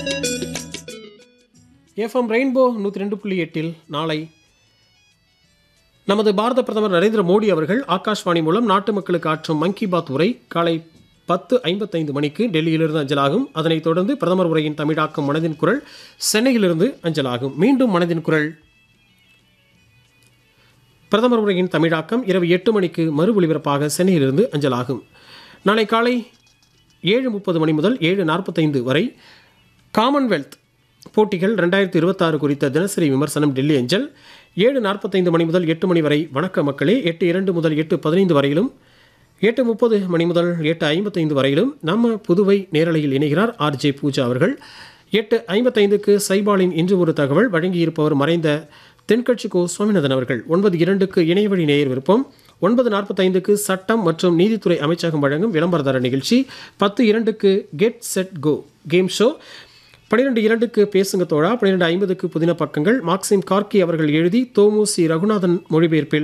FM rainbow நூற்றி ரெண்டு புள்ளி எட்டில் நாளை நமது பாரத பிரதமர் நரேந்திர மோடி அவர்கள் ஆகாஷ்வாணி மூலம் நாட்டு மக்களுக்கு ஆற்றும் மன் கி பாத் உரை காலை பத்து ஐம்பத்தைந்து மணிக்கு டெல்லியிலிருந்து அஞ்சலாகும் அதனைத் தொடர்ந்து பிரதமர் உரையின் தமிழாக்கம் மனதின் குரல் சென்னையிலிருந்து அஞ்சலாகும் மீண்டும் மனதின் குரல் பிரதமர் உரையின் தமிழாக்கம் இரவு எட்டு மணிக்கு மறு ஒலிபரப்பாக சென்னையிலிருந்து அஞ்சலாகும் நாளை காலை ஏழு முப்பது மணி முதல் ஏழு நாற்பத்தைந்து வரை காமன்வெல்த் போட்டிகள் ரெண்டாயிரத்தி இருபத்தாறு குறித்த தினசரி விமர்சனம் டெல்லி அஞ்சல் ஏழு நாற்பத்தைந்து மணி முதல் எட்டு மணி வரை வணக்க மக்களே எட்டு இரண்டு முதல் எட்டு பதினைந்து வரையிலும் எட்டு முப்பது மணி முதல் எட்டு ஐம்பத்தைந்து வரையிலும் நம்ம புதுவை நேரலையில் இணைகிறார் ஆர்ஜே பூஜா அவர்கள் எட்டு ஐம்பத்தைந்துக்கு சைபாலின் இன்று ஒரு தகவல் வழங்கியிருப்பவர் மறைந்த தென்கட்சி கோ சுவாமிநாதன் அவர்கள் ஒன்பது இரண்டுக்கு இணையவழி நேயர் விருப்பம் ஒன்பது நாற்பத்தைந்துக்கு சட்டம் மற்றும் நீதித்துறை அமைச்சகம் வழங்கும் விளம்பரதார நிகழ்ச்சி பத்து இரண்டுக்கு get set go game show பன்னிரெண்டு இரண்டுக்கு பேசுங்க தோழா பன்னிரெண்டு ஐம்பதுக்கு புதின பக்கங்கள் மார்க்சிம் கார்கி அவர்கள் எழுதி தோமு சி ரகுநாதன் மொழிபெயர்ப்பில்